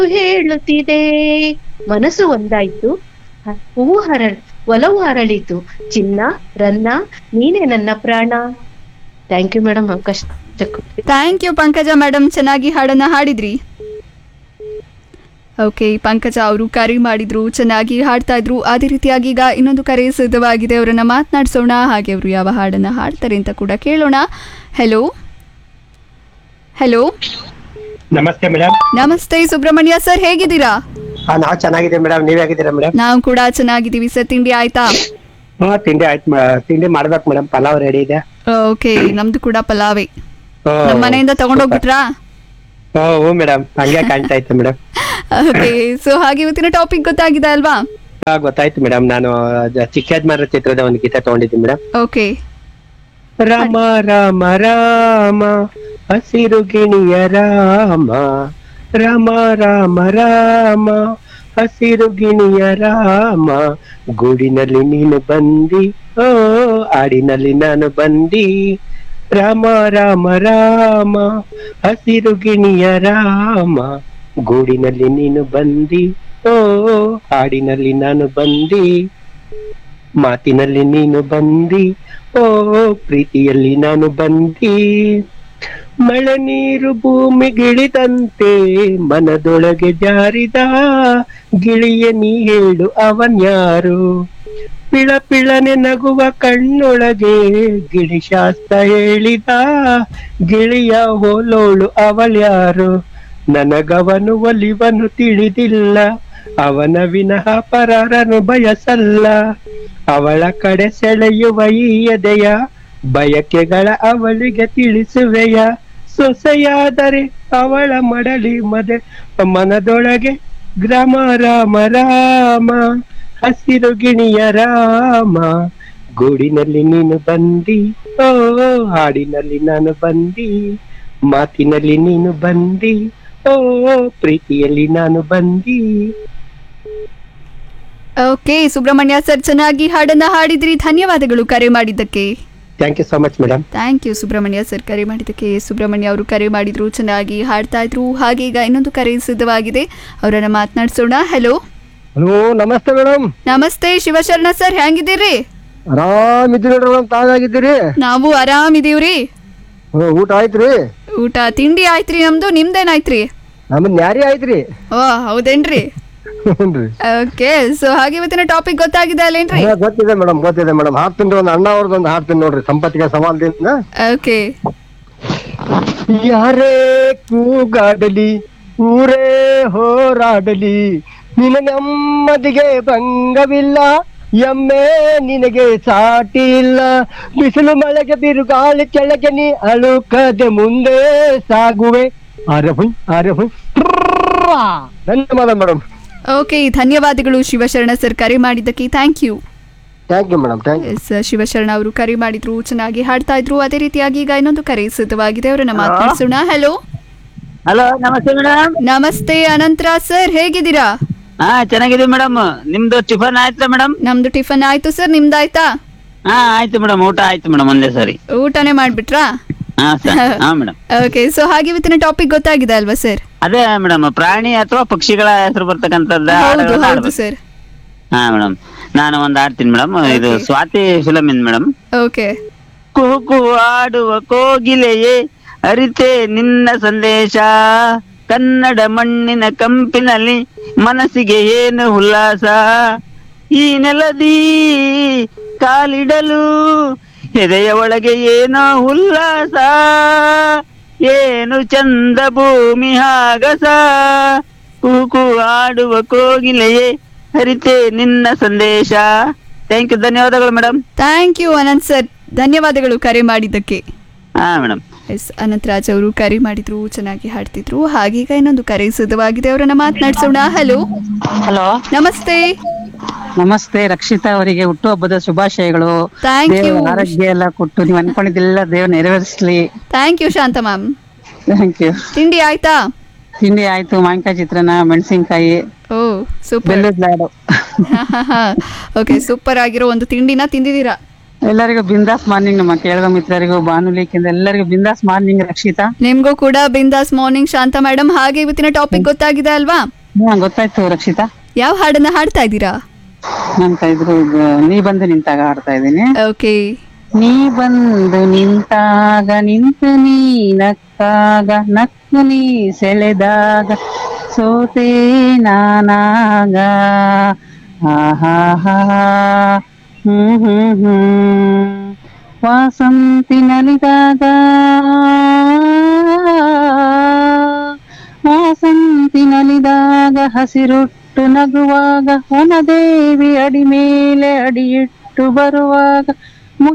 ಹೇಳುತ್ತಿದೆ ಮನಸ್ಸು ಒಂದಾಯ್ತು ಹ- ಹೂವು ಹರಳ್ ಒಲವು ಹರಳಿತು ಚಿನ್ನ ರನ್ನ ನೀನೇ ನನ್ನ ಪ್ರಾಣ ಥ್ಯಾಂಕ್ ಯು ಮೇಡಮ್ ಅವಕಾಶ ಕೊಟ್ರಿ. ಥ್ಯಾಂಕ್ ಯು ಪಂಕಜ ಮೇಡಮ್ ಚೆನ್ನಾಗಿ ಹಾಡನ್ನ ಹಾಡಿದ್ರಿ ಓಕೆ ಪಂಕಜ ಅವರು ಕರೆ ಮಾಡಿದ್ರು ಚೆನ್ನಾಗಿ ಹಾಡ್ತಾ ಇದ್ರು ಅದೇ ರೀತಿಯಾಗಿ ಈಗ ಇನ್ನೊಂದು ಕರೆ ಸಿದ್ಧವಾಗಿದೆ ಅವರನ್ನ ಮಾತನಾಡಿಸೋಣ ಹಾಗೆ ಅವರು ಯಾವ ಹಾಡನ್ನ ಹಾಡ್ತಾರೆ ಅಂತ ಕೂಡ ಕೇಳೋಣ ಹೆಲೋ ಹೆಲೋ ನಮಸ್ತೆ ಮೇಡಮ್ ನಮಸ್ತೆ ಸುಬ್ರಹ್ಮಣ್ಯ ಸರ್ ಹೇಗಿದ್ದೀರಾ ಹಾ ನಾವ್ ಚೆನ್ನಾಗಿದೆ ಮೇಡಮ್ ನೀವ್ ಹೇಗಿದ್ದೀರಾ ಮೇಡಮ್ ನಾವು ಕೂಡ ಚೆನ್ನಾಗಿದ್ದೀವಿ ಸರ್ ತಿಂಡಿ ಆಯ್ತಾ ಹಾ ತಿಂಡಿ ಆಯ್ತು ಮ- ತಿಂಡಿ ಮಾಡ್ಬೇಕು ಮೇಡಮ್ ಪಲಾವ್ ರೆಡಿ ಇದೆ ಓಕೆ ನಮ್ದು ಕೂಡ ಪಲಾವೆ ಹಾ, ನಮ್ಮ ಮನೆಯಿಂದ ತಗೊಂಡೋಗ್ಬಿಟ್ರಾ ಹಾ, ಹ್ಞೂ ಮೇಡಮ್ ಹಂಗೆ ಕಾಣ್ತಾ ಇತ್ತು ಮೇಡಮ್ ಓಕೆ ಸೊ ಹಾಗೆ ಇವತ್ತಿನ ಟಾಪಿಕ್ ಗೊತ್ತಾಗಿದೆ ಅಲ್ವಾ ಗೊತ್ತಾಯ್ತು ಮೇಡಮ್ ನಾನು ಅದ್ ಚಿಕ್ಕಜ್ಮರ ಚಿತ್ರದ ಒಂದು ಗೀತೆ ತಗೊಂಡಿದ್ದೀನಿ ಮೇಡಮ್ ಓಕೆ ರಾಮ ರಾಮ ರಾಮ ಹಸಿರು ಗಿಣಿಯ ರಾಮ ರಾಮ ರಾಮ ರಾಮ ಹಸಿರು ಗಿಣಿಯ ರಾಮ ಗೂಡಿನಲ್ಲಿ ನೀನು ಬಂದಿ ಓ ಆಡಿನಲ್ಲಿ ನಾನು ಬಂದಿ ರಾಮ ರಾಮ ರಾಮ ಹಸಿರು ಗಿಣಿಯ ರಾಮ ಗೂಡಿನಲ್ಲಿ ನೀನು ಬಂದಿ ಓ ಹಾಡಿನಲ್ಲಿ ನಾನು ಬಂದಿ ಮಾತಿನಲ್ಲಿ ನೀನು ಬಂದಿ ಓ ಪ್ರೀತಿಯಲ್ಲಿ ನಾನು ಬಂದಿ ಮಳೆ ನೀರು ಭೂಮಿಗಿಳಿದಂತೆ ಮನದೊಳಗೆ ಜಾರಿದ ಗಿಳಿಯ ನೀ ಹೇಳು ಅವನ್ಯಾರು ಪಿಳ ಪಿಳನೆ ನಗುವ ಕಣ್ಣೊಳಗೆ ಗಿಳಿ ಶಾಸ್ತ್ರ ಹೇಳಿದ ಗಿಳಿಯ ಹೋಲೋಳು ಅವಳ್ಯಾರು ನನಗವನು ಒಲಿವನು ತಿಳಿದಿಲ್ಲ ಅವನ ವಿನಃ ಪರರನು ಬಯಸಲ್ಲ ಅವಳ ಕಡೆ ಸೆಳೆಯುವ ಈ ಎದೆಯ ಬಯಕೆಗಳ ಅವಳಿಗೆ ತಿಳಿಸುವೆಯ ಸೊಸೆಯಾದರೆ ಅವಳ ಮಡಲಿ ಮದೆ ಮನದೊಳಗೆ ಗ್ರಾಮ ರಾಮ ರಾಮ ಹಸಿರು ಗಿಣಿಯ ರಾಮ ಗೂಡಿನಲ್ಲಿ ನೀನು ಬಂದಿ ಓ ಹಾಡಿನಲ್ಲಿ ನಾನು ಬಂದಿ ಮಾತಿನಲ್ಲಿ ನೀನು ಬಂದಿ ಓ ಪ್ರೀತಿಯಲ್ಲಿ ನಾನು ಬಂದಿ ಓಕೆ ಸುಬ್ರಹ್ಮಣ್ಯ ಸರ್ ಚೆನ್ನಾಗಿ ಹಾಡನ್ನ ಹಾಡಿದ್ರಿ ಧನ್ಯವಾದಗಳು ಕರೆ ಮಾಡಿದ್ದಕ್ಕೆ thank you so much madam thank you Subrahmanya sir ಕರೆ ಮಾಡಿದ್ದಕ್ಕೆ ಸುಬ್ರಹ್ಮಣ್ಯ ಅವರು ಕರೆ ಮಾಡಿದ್ರು ಚೆನ್ನಾಗಿ ಹಾಡ್ತಾ ಇದ್ರು ಹಾಗೆ ಈಗ ಇನ್ನೊಂದು ಕರೆ ಸಿದ್ಧವಾಗಿದೆ ಅವರನ್ನ ಮಾತನಾಡಿಸೋಣ ಹೆಲೋ ಹಲೋ ನಮಸ್ತೆ ಮೇಡಮ್ ನಮಸ್ತೆ ಶಿವಶರಣ ಸರ್ ಹೆಂಗಿದ್ದೀರಿ ಆರಾಮಿದ್ದೀರಿ ಮೇಡಮ್ ತಾವಾಗಿದ್ದೀರಿ ನಾವು ಆರಾಮಿದೀವ್ರಿ ಹ್ಮ್, ಊಟ ಆಯ್ತ್ರಿ ಊಟ ತಿಂಡಿ ಆಯ್ತ್ರಿ ನಮ್ದು ನಿಮ್ದೇನಾಯ್ತ್ರಿ ನಮ್ದು ನ್ಯಾರಿ ಆಯ್ತ್ರಿ ಓ ಹೌದೇನ್ರಿ ಹ್ಞೂನ್ರಿ ಓಕೆ ಸೊ ಹಾಗೆ ಇವತ್ತಿನ ಟಾಪಿಕ್ ಗೊತ್ತಾಗಿದೆ ಅಲ್ಲೇನ್ರಿ ಹಾ, ಗೊತ್ತಿದೆ ಮೇಡಮ್ ಗೊತ್ತಿದೆ ಮೇಡಮ್ ಹಾಡ್ತೀನಿ ಒಂದು ಅಣ್ಣ ಅವ್ರದ್ದು ಒಂದು ಹಾಡ್ತೀನಿ ನೋಡ್ರಿ ಸಂಪತ್ತಿಗೆ ಸವಾಲ್ದಿಂದ ಓಕೆ ಯಾರೇ ಕೂಗಾಡಲಿ ಊರೇ ಹೋರಾಡಲಿ ನಿನ್ನ ನೆಮ್ಮದಿಗೆ ಭಂಗವಿಲ್ಲ ಎಮ್ಮೆ ನಿನಗೆ ಸಾಟಿ ಇಲ್ಲ ಬಿಸಿಲು ಮಳೆಗೆ ಬಿರುಗಾಳಿ ಕೆಳಗೆ ನೀ ಅಳುಕದೆ ಮುಂದೆ ಸಾಗುವೆ ಅರೆ ಹುಯ್ ಅರೆ ಹುಯ್ ಟ್ರ್ರಾ. ಧನ್ಯವಾದ ಮೇಡಮ್ ಓಕೆ ಧನ್ಯವಾದಗಳು ಶಿವಶರಣ ಸರ್ ಕರೆ ಮಾಡಿದ್ದಕ್ಕೆ thank you thank you madam thank you yes Shivasharana ಅವರು ಕರೆ ಮಾಡಿದ್ರು ಚೆನ್ನಾಗಿ ಹಾಡ್ತಾ ಇದ್ರು ಅದೇ ರೀತಿಯಾಗಿ ಈಗ ಇನ್ನೊಂದು ಕರೆ ಸಿದ್ಧವಾಗಿದೆ ಅವರನ್ನ ಮಾತನಾಡಿಸೋಣ ಹಲೋ ಹಲೋ ನಮಸ್ತೆ ಮೇಡಮ್ ನಮಸ್ತೆ ಅನಂತರಾಜ್ ಸರ್ ಹೇಗಿದ್ದೀರಾ ಹಾ ಚೆನ್ನಾಗಿದೆ ಮೇಡಮ್ ನಿಮ್ದು ಟಿಫನ್ ಆಯ್ತಾ ಮೇಡಮ್ ನಮ್ದು ಟಿಫನ್ ಆಯ್ತು ಸರ್ ನಿಮ್ದಾಯ್ತಾ ಹಾ ಆಯ್ತು ಮೇಡಮ್ ಊಟ ಆಯ್ತು ಮೇಡಮ್ ಒಂದೇ ಸರಿ ಊಟನೇ ಮಾಡ್ಬಿಟ್ರಾ ಹಾ ಸರ್ ಹಾ ಮೇಡಮ್ ಓಕೆ ಸೊ ಹಾಗೆ ಇವತ್ತಿನ ಟಾಪಿಕ್ ಗೊತ್ತಾಗಿದೆ ಅಲ್ವಾ ಸರ್ ಅದೇ ಮೇಡಮ್ ಪ್ರಾಣಿ ಅಥವಾ ಪಕ್ಷಿಗಳ ಹೆಸರು ಬರ್ತಕ್ಕಂಥದ್ದು ಹೌದು ಹಾಡುಗಳನ್ನ ಹೌದು ಹಾಡ್ಬೇಕು. ಸರ್ ಹಾ ಮೇಡಮ್ ನಾನು ಒಂದು ಆಡ್ತೀನಿ ಮೇಡಮ್ ಇದು Okay. ಸ್ವಾತಿ ಫಿಲಮ್ ಇಂದ ಮೇಡಮ್ ಓಕೆ ಕುಹು ಆಡುವ ಕೋಗಿಲೆಯೇ ಅರಿತೆ ನಿನ್ನ ಸಂದೇಶ ಕನ್ನಡ ಮಣ್ಣಿನ ಕಂಪಿನಲ್ಲಿ ಮನಸ್ಸಿಗೆ ಏನು ಉಲ್ಲಾಸ ಈ ನೆಲದಿ ಕಾಲಿಡಲು ಎದೆಯ ಒಳಗೆ ಏನೋ ಉಲ್ಲಾಸ ಏನು ಚಂದ ಭೂಮಿ ಆಗಸ ಕೂಕು ಆಡುವ ಕೋಗಿಲೆಯೇ ಹರಿತೆ ನಿನ್ನ ಸಂದೇಶ ಥ್ಯಾಂಕ್ ಯು ಧನ್ಯವಾದಗಳು madam thank you Ananth sir ಧನ್ಯವಾದಗಳು ಕರೆ ಮಾಡಿದ್ದಕ್ಕೆ ಹಾ ಮೇಡಮ್ ಎಸ್ ಅನಂತರಾಜ್ ಅವರು ಕರೆ ಮಾಡಿದ್ರು ಚೆನ್ನಾಗಿ ಹಾಡ್ತಿದ್ರು ಹಾಗೀಗ ಇನ್ನೊಂದು ಕರೆ ಸಿದ್ಧವಾಗಿದೆ ಅವರನ್ನ ಮಾತನಾಡಿಸೋಣ ಹಲೋ ಹಲೋ ನಮಸ್ತೆ ನಮಸ್ತೆ ರಕ್ಷಿತಾ ಅವರಿಗೆ ಹುಟ್ಟುಹಬ್ಬದ ಶುಭಾಶಯಗಳು Thank ದೇವರ you. ಆರೋಗ್ಯ ಎಲ್ಲ ಕೊಟ್ಟು ನೀವು ಅನ್ಕೊಂಡಿದ್ದೆಲ್ಲ ದೇವ್ರ ನೆರವೇರಿಸ್ಲಿ thank you Shantha ma'am thank you ತಿಂಡಿ ಆಯ್ತಾ ತಿಂಡಿ ಆಯ್ತು ಮಾವಿನಕಾಯಿ ಚಿತ್ರಾನ್ನ ಮೆಣಸಿನ್ಕಾಯಿ ಓ ಸೂಪರ್ ಬೆಲ್ಲದ ಲಾಡು ಓಕೆ ಸೂಪರ್ ಆಗಿರೋ ಒಂದು ತಿಂಡಿನ ತಿಂದಿದ್ದೀರಾ ಎಲ್ಲರಿಗೂ ಬಿಂದಾಸ್ ಮಾರ್ನಿಂಗ್ ನಮ್ಮ ಕೇಳುವ ಮಿತ್ರರಿಗೂ ಬಾನುಲಿಕ್ಕಿಂದ ಎಲ್ಲರಿಗೂ ಬಿಂದಾಸ್ ಮಾರ್ನಿಂಗ್ ರಕ್ಷಿತಾ ನಿಮ್ಗೂ ಕೂಡ ಬಿಂದಾಸ್ ಮಾರ್ನಿಂಗ್ ಶಾಂತ ಮೇಡಮ್ ಹಾಗೆ ಇವತ್ತಿನ ಟಾಪಿಕ್ ಗೊತ್ತಾಗಿದೆ ಅಲ್ವಾ ಹಾ ಗೊತ್ತಾಯ್ತು ರಕ್ಷಿತಾ ಯಾವ ಹಾಡನ್ನ ಹಾಡ್ತಾ ಇದ್ದೀರಾ ಅಂತ ಇದ್ರು ಗ- ನೀ ಬಂದು ನಿಂತಾಗ ಆಡ್ತಾ ಇದ್ದೀನಿ ಓಕೆ ನೀ ಬಂದು ನಿಂತಾಗ ನಿಂತು ನೀ ನಕ್ಕಾಗ ನಕ್ಕು ನೀ ಸೆಳೆದಾಗ ಸೋತೆ ನಾನಾಗ ಆಹಾ ಹ್ಮ್ ಹ್ಮ್ ಹ್ಮ್ ವಾಸಂತಿ ನಲಿದಾಗ ವಾಸಂತಿ ನಲಿದಾಗ ಹಸಿರುಟ್ಟು ನಗುವಾಗ ವನದೇವಿ ಅಡಿ ಮೇಲೆ ಅಡಿಯಿಟ್ಟು ಬರುವಾಗ